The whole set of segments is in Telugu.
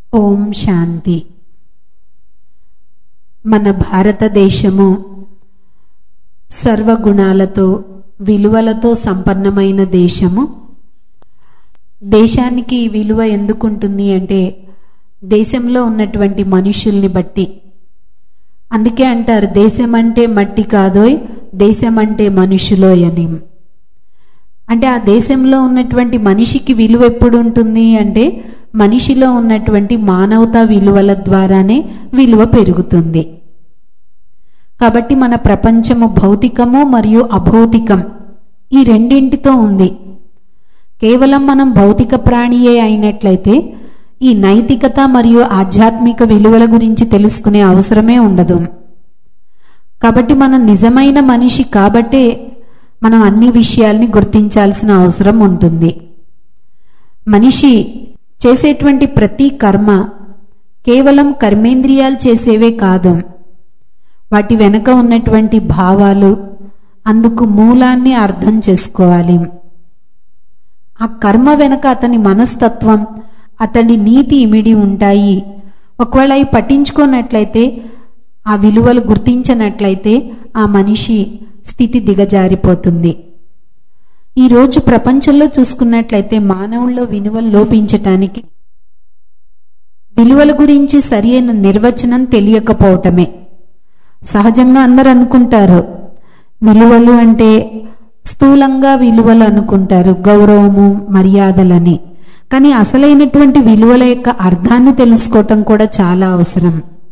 ఓం శాంతి మన భారతదేశము సర్వగుణాలతో విలువలతో సంపన్నమైన దేశము దేశానికి ఈ విలువ ఎందుకుంటుంది అంటే దేశంలో ఉన్నటువంటి మనుషుల్ని బట్టి అందుకే అంటారు దేశం అంటే మట్టి కాదోయ్ దేశం అంటే మనుషులోయ్ అని అంటే ఆ దేశంలో ఉన్నటువంటి మనిషికి విలువ ఎప్పుడు ఉంటుంది అంటే మనిషిలో ఉన్నటువంటి మానవతా విలువల ద్వారానే విలువ పెరుగుతుంది కాబట్టి మన ప్రపంచము భౌతికము మరియు అభౌతికం ఈ రెండింటితో ఉంది కేవలం మనం భౌతిక ప్రాణియే అయినట్లయితే ఈ నైతికత మరియు ఆధ్యాత్మిక విలువల గురించి తెలుసుకునే అవసరమే ఉండదు కాబట్టి మనం నిజమైన మనిషి కాబట్టే మనం అన్ని విషయాల్ని గుర్తించాల్సిన అవసరం ఉంటుంది మనిషి చేసేటువంటి ప్రతి కర్మ కేవలం కర్మేంద్రియాలు చేసేవే కాదు వాటి వెనక ఉన్నటువంటి భావాలు అందుకు మూలాన్ని అర్థం చేసుకోవాలి ఆ కర్మ వెనక అతని మనస్తత్వం అతని నీతి ఇమిడి ఉంటాయి ఒకవేళ అవి పట్టించుకున్నట్లయితే ఆ విలువలు గుర్తించినట్లయితే ఆ మనిషి స్థితి దిగజారిపోతుంది ఈరోజు ప్రపంచంలో చూసుకున్నట్లయితే మానవుల్లో విలువలు లోపించటానికి విలువల గురించి సరియైన నిర్వచనం తెలియకపోవటమే సహజంగా అందరు అనుకుంటారు విలువలు అంటే స్థూలంగా విలువలు అనుకుంటారు గౌరవము మర్యాదలని కానీ అసలైనటువంటి విలువల యొక్క అర్థాన్ని తెలుసుకోవటం కూడా చాలా అవసరం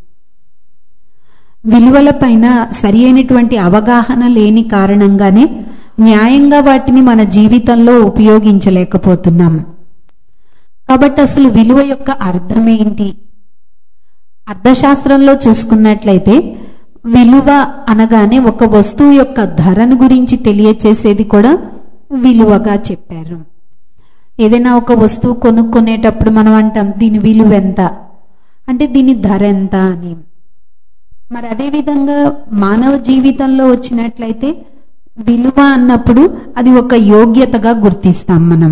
విలువల పైన సరి అయినటువంటి అవగాహన లేని కారణంగానే న్యాయంగా వాటిని మన జీవితంలో ఉపయోగించలేకపోతున్నాం కాబట్టి అసలు విలువ యొక్క అర్థం ఏంటి అర్థశాస్త్రంలో చూసుకున్నట్లయితే విలువ అనగానే ఒక వస్తువు యొక్క ధరను గురించి తెలియచేసేది కూడా విలువగా చెప్పారు ఏదైనా ఒక వస్తువు కొనుక్కునేటప్పుడు మనం అంటాం దీని విలువ ఎంత అంటే దీని ధర ఎంత అని మరి అదేవిధంగా మానవ జీవితంలో వచ్చినట్లయితే విలువ అన్నప్పుడు అది ఒక యోగ్యతగా గుర్తిస్తాం మనం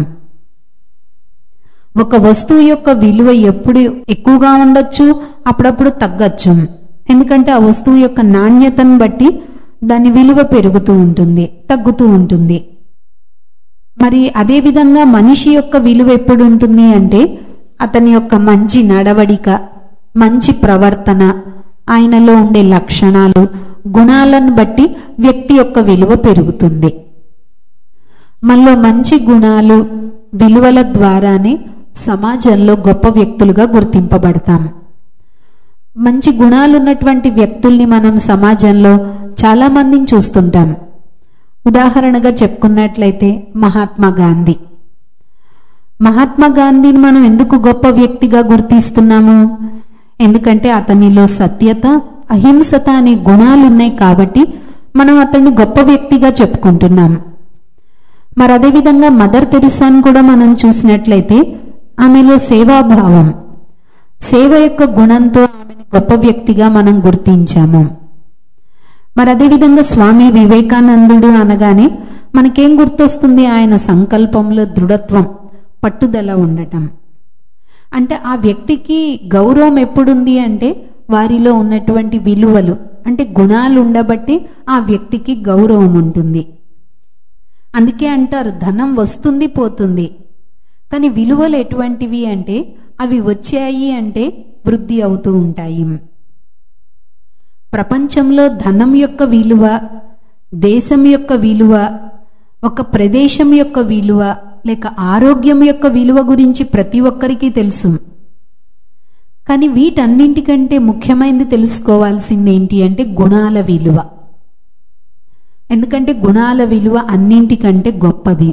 ఒక వస్తువు యొక్క విలువ ఎప్పుడు ఎక్కువగా ఉండొచ్చు అప్పుడప్పుడు తగ్గచ్చు ఎందుకంటే ఆ వస్తువు యొక్క నాణ్యతను బట్టి దాని విలువ పెరుగుతూ ఉంటుంది తగ్గుతూ ఉంటుంది మరి అదే విధంగా మనిషి యొక్క విలువ ఎప్పుడు ఉంటుంది అంటే అతని యొక్క మంచి నడవడిక మంచి ప్రవర్తన ఆయనలో ఉండే లక్షణాలు గుణాలను బట్టి వ్యక్తి యొక్క విలువ పెరుగుతుంది మనలో మంచి గుణాలు విలువల ద్వారానే సమాజంలో గొప్ప వ్యక్తులుగా గుర్తింపబడతాం మంచి గుణాలు ఉన్నటువంటి వ్యక్తుల్ని మనం సమాజంలో చాలా మందిని చూస్తుంటాం ఉదాహరణగా చెప్పుకున్నట్లయితే మహాత్మా గాంధీ మహాత్మా గాంధీని మనం ఎందుకు గొప్ప వ్యక్తిగా గుర్తిస్తున్నాము ఎందుకంటే అతనిలో సత్యత అహింసత అనే గుణాలు ఉన్నాయి కాబట్టి మనం అతన్ని గొప్ప వ్యక్తిగా చెప్పుకుంటున్నాం మరి అదేవిధంగా మదర్ తెరిసాను కూడా మనం చూసినట్లయితే ఆమెలో సేవాభావం సేవ యొక్క గుణంతో ఆమెను గొప్ప వ్యక్తిగా మనం గుర్తించాము మరి అదేవిధంగా స్వామి వివేకానందుడు అనగానే మనకేం గుర్తొస్తుంది ఆయన సంకల్పంలో దృఢత్వం పట్టుదల ఉండటం అంటే ఆ వ్యక్తికి గౌరవం ఎప్పుడుంది అంటే వారిలో ఉన్నటువంటి విలువలు అంటే గుణాలు ఉండబట్టి ఆ వ్యక్తికి గౌరవం ఉంటుంది అందుకే అంటారు ధనం వస్తుంది పోతుంది కానీ విలువలు ఎటువంటివి అంటే అవి వచ్చాయి అంటే వృద్ధి అవుతూ ఉంటాయి ప్రపంచంలో ధనం యొక్క విలువ దేశం యొక్క విలువ ఒక ప్రదేశం యొక్క విలువ లేక ఆరోగ్యం యొక్క విలువ గురించి ప్రతి ఒక్కరికి తెలుసు కానీ వీటన్నింటికంటే ముఖ్యమైనది తెలుసుకోవాల్సింది ఏంటి అంటే గుణాల విలువ ఎందుకంటే గుణాల విలువ అన్నింటికంటే గొప్పది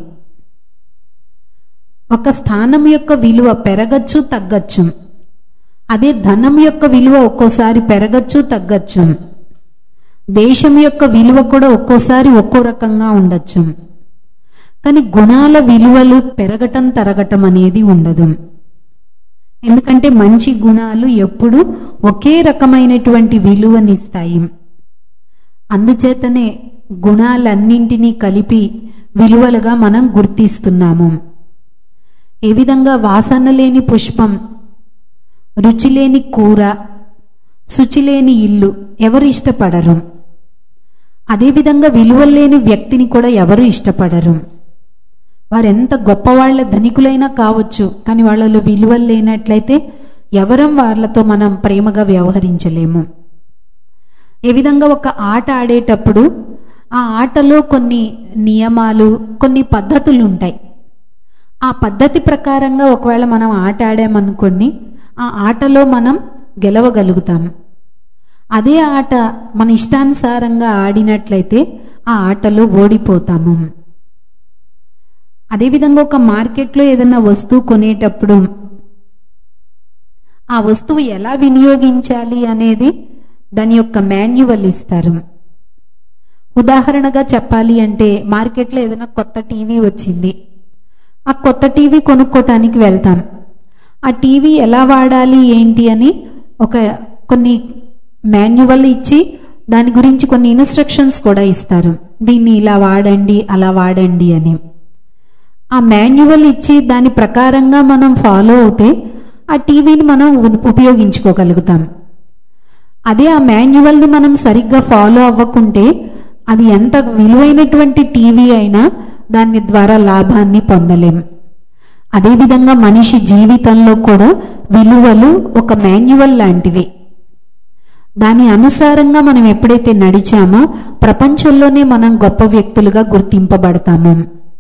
ఒక స్థానం యొక్క విలువ పెరగచ్చు తగ్గచ్చు అదే ధనం యొక్క విలువ ఒక్కోసారి పెరగచ్చు తగ్గచ్చు దేశం యొక్క విలువ కూడా ఒక్కోసారి ఒక్కో రకంగా ఉండొచ్చు కానీ గుణాల విలువలు పెరగటం తరగటం అనేది ఉండదు ఎందుకంటే మంచి గుణాలు ఎప్పుడు ఒకే రకమైనటువంటి విలువనిస్తాయి అందుచేతనే గుణాలన్నింటినీ కలిపి విలువలుగా మనం గుర్తిస్తున్నాము ఏ విధంగా వాసన లేని పుష్పం రుచిలేని కూర శుచిలేని ఇల్లు ఎవరు ఇష్టపడరు అదేవిధంగా విలువలేని వ్యక్తిని కూడా ఎవరు ఇష్టపడరు వారెంత గొప్పవాళ్ల ధనికులైనా కావచ్చు కానీ వాళ్ళలో విలువలు లేనట్లయితే ఎవరం వాళ్ళతో మనం ప్రేమగా వ్యవహరించలేము ఏ విధంగా ఒక ఆట ఆడేటప్పుడు ఆ ఆటలో కొన్ని నియమాలు కొన్ని పద్ధతులు ఉంటాయి ఆ పద్ధతి ప్రకారంగా ఒకవేళ మనం ఆట ఆడామనుకోండి ఆ ఆటలో మనం గెలవగలుగుతాం అదే ఆట మన ఇష్టానుసారంగా ఆడినట్లయితే ఆ ఆటలో ఓడిపోతాము అదేవిధంగా ఒక మార్కెట్లో ఏదైనా వస్తువు కొనేటప్పుడు ఆ వస్తువు ఎలా వినియోగించాలి అనేది దాని యొక్క మాన్యువల్ ఇస్తారు ఉదాహరణగా చెప్పాలి అంటే మార్కెట్లో ఏదైనా కొత్త టీవీ వచ్చింది ఆ కొత్త టీవీ కొనుక్కోటానికి వెళ్తాం ఆ టీవీ ఎలా వాడాలి ఏంటి అని ఒక కొన్ని మాన్యువల్ ఇచ్చి దాని గురించి కొన్ని ఇన్స్ట్రక్షన్స్ కూడా ఇస్తారు దీన్ని ఇలా వాడండి అలా వాడండి అని ఆ మాన్యువల్ ఇచ్చి దాని ప్రకారంగా మనం ఫాలో అవుతే ఆ టీవీని మనం ఉ- ఉపయోగించుకోగలుగుతాం అదే ఆ మాన్యువల్ని మనం సరిగ్గా ఫాలో అవ్వకుంటే అది ఎంత విలువైనటువంటి టీవీ అయినా దాని ద్వారా లాభాన్ని పొందలేం అదేవిధంగా మనిషి జీవితంలో కూడా విలువలు ఒక మాన్యువల్ లాంటివి దాని అనుసారంగా మనం ఎప్పుడైతే నడిచామో ప్రపంచంలోనే మనం గొప్ప వ్యక్తులుగా గుర్తింపబడతాము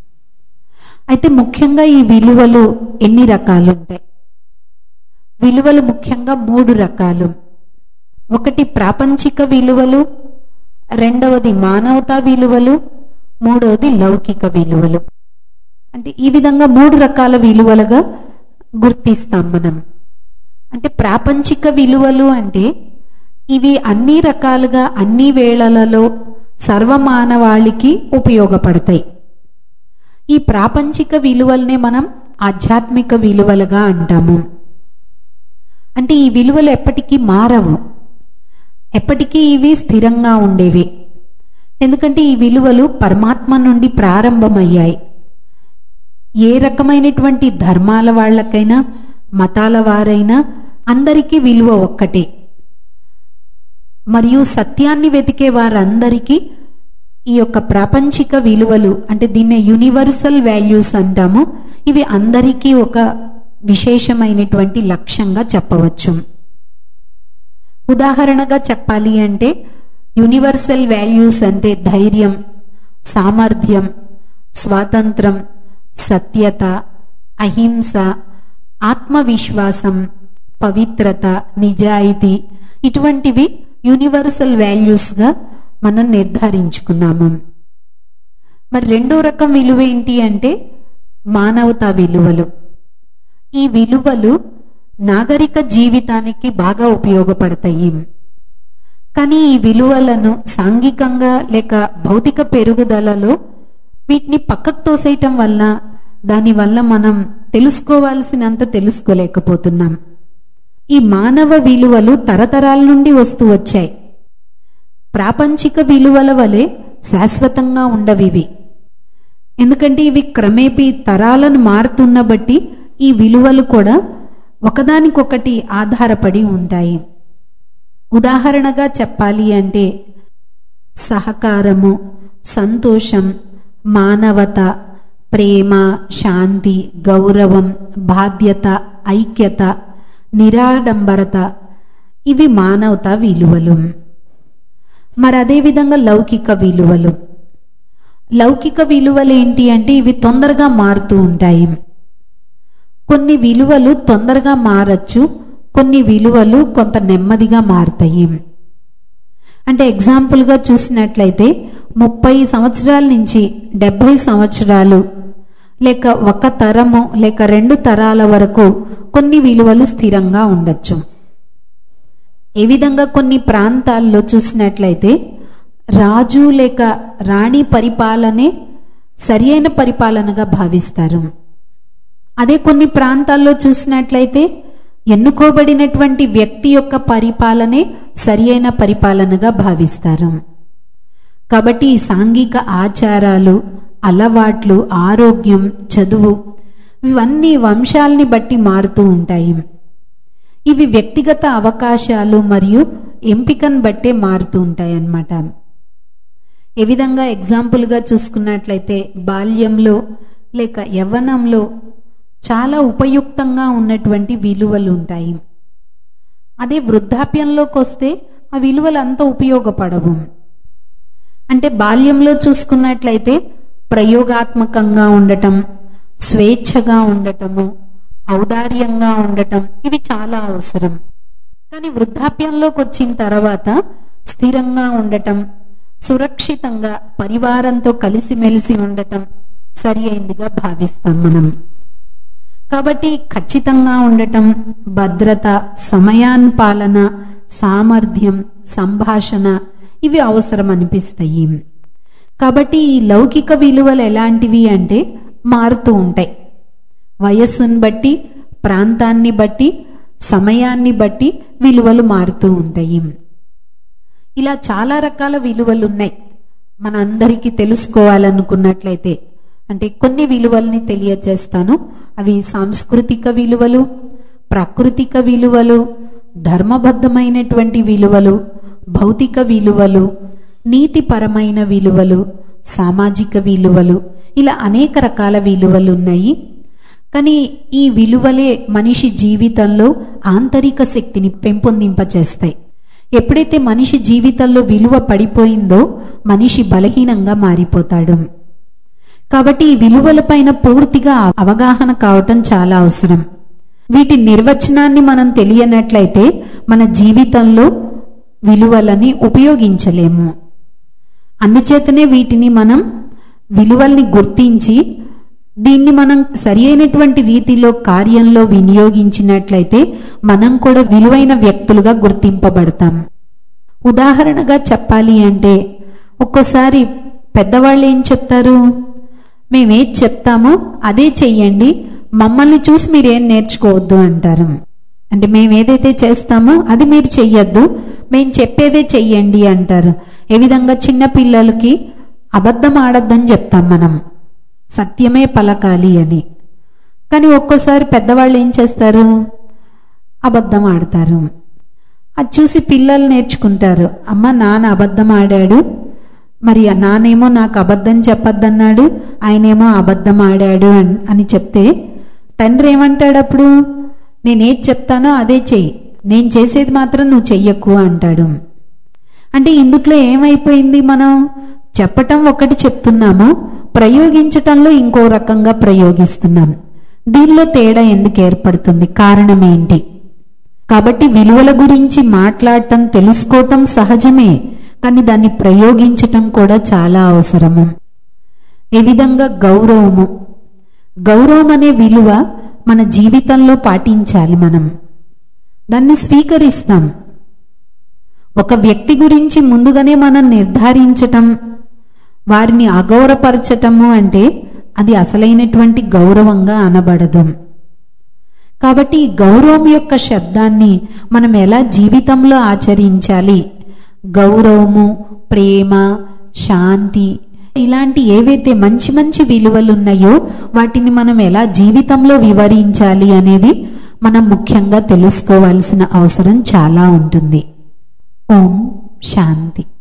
అయితే ముఖ్యంగా ఈ విలువలు ఎన్ని రకాలు ఉంటాయి విలువలు ముఖ్యంగా మూడు రకాలు ఒకటి ప్రాపంచిక విలువలు రెండవది మానవతా విలువలు మూడవది లౌకిక విలువలు అంటే ఈ విధంగా మూడు రకాల విలువలుగా గుర్తిస్తాం మనం అంటే ప్రాపంచిక విలువలు అంటే ఇవి అన్ని రకాలుగా అన్ని వేళలలో సర్వమానవాళికి ఉపయోగపడతాయి ఈ ప్రాపంచిక విలువల్నే మనం ఆధ్యాత్మిక విలువలుగా అంటాము అంటే ఈ విలువలు ఎప్పటికీ మారవు ఎప్పటికీ ఇవి స్థిరంగా ఉండేవి ఎందుకంటే ఈ విలువలు పరమాత్మ నుండి ప్రారంభమయ్యాయి ఏ రకమైనటువంటి ధర్మాల వాళ్ళకైనా మతాల వారైనా అందరికీ విలువ ఒక్కటే మరియు సత్యాన్ని వెతికే వారందరికీ ఈ యొక్క ప్రాపంచిక విలువలు అంటే దీన్నే యూనివర్సల్ వాల్యూస్ అంటాము ఇవి అందరికీ ఒక విశేషమైనటువంటి లక్ష్యంగా చెప్పవచ్చు ఉదాహరణగా చెప్పాలి అంటే యూనివర్సల్ వాల్యూస్ అంటే ధైర్యం సామర్థ్యం స్వాతంత్రం సత్యత అహింస ఆత్మవిశ్వాసం పవిత్రత నిజాయితీ ఇటువంటివి యూనివర్సల్ వాల్యూస్గా మనం నిర్ధారించుకున్నాము మరి రెండో రకం విలువ ఏంటి అంటే మానవతా విలువలు ఈ విలువలు నాగరిక జీవితానికి బాగా ఉపయోగపడతాయి కానీ ఈ విలువలను సాంఘికంగా లేక భౌతిక పెరుగుదలలో వీటిని పక్కకు తోసేయటం వల్ల దానివల్ల మనం తెలుసుకోవాల్సినంత తెలుసుకోలేకపోతున్నాం ఈ మానవ విలువలు తరతరాల నుండి వస్తూ వచ్చాయి ప్రాపంచిక విలువల వలె శాశ్వతంగా ఉండవివి ఎందుకంటే ఇవి క్రమేపీ తరాలను మారుతున్న బట్టి ఈ విలువలు కూడా ఒకదానికొకటి ఆధారపడి ఉంటాయి ఉదాహరణగా చెప్పాలి అంటే సహకారము సంతోషం మానవత ప్రేమ శాంతి గౌరవం బాధ్యత ఐక్యత నిరాడంబరత ఇవి మానవతా విలువలు మరి అదేవిధంగా లౌకిక విలువలు లౌకిక విలువలు ఏంటి అంటే ఇవి తొందరగా మారుతూ ఉంటాయి కొన్ని విలువలు తొందరగా మారచ్చు కొన్ని విలువలు కొంత నెమ్మదిగా మారుతాయి అంటే ఎగ్జాంపుల్గా చూసినట్లయితే ముప్పై సంవత్సరాల నుంచి డెబ్బై సంవత్సరాలు లేక ఒక తరము లేక రెండు తరాల వరకు కొన్ని విలువలు స్థిరంగా ఉండొచ్చు ఏ విధంగా కొన్ని ప్రాంతాల్లో చూసినట్లయితే రాజు లేక రాణి పరిపాలనే సరి అయిన పరిపాలనగా భావిస్తారు అదే కొన్ని ప్రాంతాల్లో చూసినట్లయితే ఎన్నుకోబడినటువంటి వ్యక్తి యొక్క పరిపాలనే సరి అయిన పరిపాలనగా భావిస్తారు కాబట్టి ఈ సాంఘిక ఆచారాలు అలవాట్లు ఆరోగ్యం చదువు ఇవన్నీ వంశాల్ని బట్టి మారుతూ ఉంటాయి ఇవి వ్యక్తిగత అవకాశాలు మరియు ఎంపికను బట్టే మారుతూ ఉంటాయి అన్నమాట ఏ విధంగా ఎగ్జాంపుల్గా చూసుకున్నట్లయితే బాల్యంలో లేక యవ్వనంలో చాలా ఉపయుక్తంగా ఉన్నటువంటి విలువలు ఉంటాయి అదే వృద్ధాప్యంలోకి వస్తే ఆ విలువలు అంత ఉపయోగపడవు అంటే బాల్యంలో చూసుకున్నట్లయితే ప్రయోగాత్మకంగా ఉండటం స్వేచ్ఛగా ఉండటము ఔదార్యంగా ఉండటం ఇవి చాలా అవసరం కానీ వృద్ధాప్యంలోకి వచ్చిన తర్వాత స్థిరంగా ఉండటం సురక్షితంగా పరివారంతో కలిసిమెలిసి ఉండటం సరి అయిందిగా భావిస్తాం మనం కాబట్టి ఖచ్చితంగా ఉండటం భద్రత సమయాన్పాలన సామర్థ్యం సంభాషణ ఇవి అవసరం అనిపిస్తాయి కాబట్టి ఈ లౌకిక విలువలు ఎలాంటివి అంటే మారుతూ ఉంటాయి వయస్సును బట్టి ప్రాంతాన్ని బట్టి సమయాన్ని బట్టి విలువలు మారుతూ ఉంటాయి ఇలా చాలా రకాల విలువలు ఉన్నాయి మన అందరికీ తెలుసుకోవాలనుకున్నట్లయితే అంటే కొన్ని విలువల్ని తెలియజేస్తాను అవి సాంస్కృతిక విలువలు ప్రాకృతిక విలువలు ధర్మబద్ధమైనటువంటి విలువలు భౌతిక విలువలు నీతిపరమైన విలువలు సామాజిక విలువలు ఇలా అనేక రకాల విలువలు ఉన్నాయి కానీ ఈ విలువలే మనిషి జీవితంలో ఆంతరిక శక్తిని పెంపొందింపచేస్తాయి ఎప్పుడైతే మనిషి జీవితంలో విలువ పడిపోయిందో మనిషి బలహీనంగా మారిపోతాడు కాబట్టి ఈ విలువలపైన పూర్తిగా అవగాహన కావటం చాలా అవసరం వీటి నిర్వచనాన్ని మనం తెలియనట్లయితే మన జీవితంలో విలువలని ఉపయోగించలేము అందుచేతనే వీటిని మనం విలువల్ని గుర్తించి దీన్ని మనం సరి అయినటువంటి రీతిలో కార్యంలో వినియోగించినట్లయితే మనం కూడా విలువైన వ్యక్తులుగా గుర్తింపబడతాం ఉదాహరణగా చెప్పాలి అంటే ఒక్కోసారి పెద్దవాళ్ళు ఏం చెప్తారు మేమేది చెప్తామో అదే చెయ్యండి మమ్మల్ని చూసి మీరేం నేర్చుకోవద్దు అంటారు అంటే మేము ఏదైతే చేస్తామో అది మీరు చెయ్యొద్దు మేము చెప్పేదే చెయ్యండి అంటారు ఏ విధంగా చిన్న పిల్లలకి అబద్ధం ఆడొద్దని చెప్తాం మనం సత్యమే పలకాలి అని కానీ ఒక్కోసారి పెద్దవాళ్ళు ఏం చేస్తారు అబద్ధం ఆడతారు అది చూసి పిల్లలు నేర్చుకుంటారు అమ్మ నాన్న అబద్ధం ఆడాడు మరి ఆ నానేమో నాకు అబద్ధం చెప్పొద్దన్నాడు ఆయనేమో అబద్ధం ఆడాడు అన్- అని చెప్తే తండ్రి ఏమంటాడు అప్పుడు నేనేది చెప్తానో అదే చెయ్యి నేను చేసేది మాత్రం నువ్వు చెయ్యకు అంటాడు అంటే ఇందుట్లో ఏమైపోయింది మనం చెప్పటం ఒకటి చెప్తున్నాము ప్రయోగించటంలో ఇంకో రకంగా ప్రయోగిస్తున్నాం దీనిలో తేడా ఎందుకు ఏర్పడుతుంది కారణం ఏంటి కాబట్టి విలువల గురించి మాట్లాడటం తెలుసుకోవటం సహజమే కానీ దాన్ని ప్రయోగించటం కూడా చాలా అవసరము ఏ విధంగా గౌరవము గౌరవం అనే విలువ మన జీవితంలో పాటించాలి మనం దాన్ని స్వీకరిస్తాం ఒక వ్యక్తి గురించి ముందుగానే మనం నిర్ధారించటం వారిని అగౌరపరచటము అంటే అది అసలైనటువంటి గౌరవంగా అనబడదు కాబట్టి ఈ గౌరవం యొక్క శబ్దాన్ని మనం ఎలా జీవితంలో ఆచరించాలి గౌరవము ప్రేమ శాంతి ఇలాంటి ఏవైతే మంచి మంచి విలువలు ఉన్నాయో వాటిని మనం ఎలా జీవితంలో వివరించాలి అనేది మనం ముఖ్యంగా తెలుసుకోవాల్సిన అవసరం చాలా ఉంటుంది ఓం శాంతి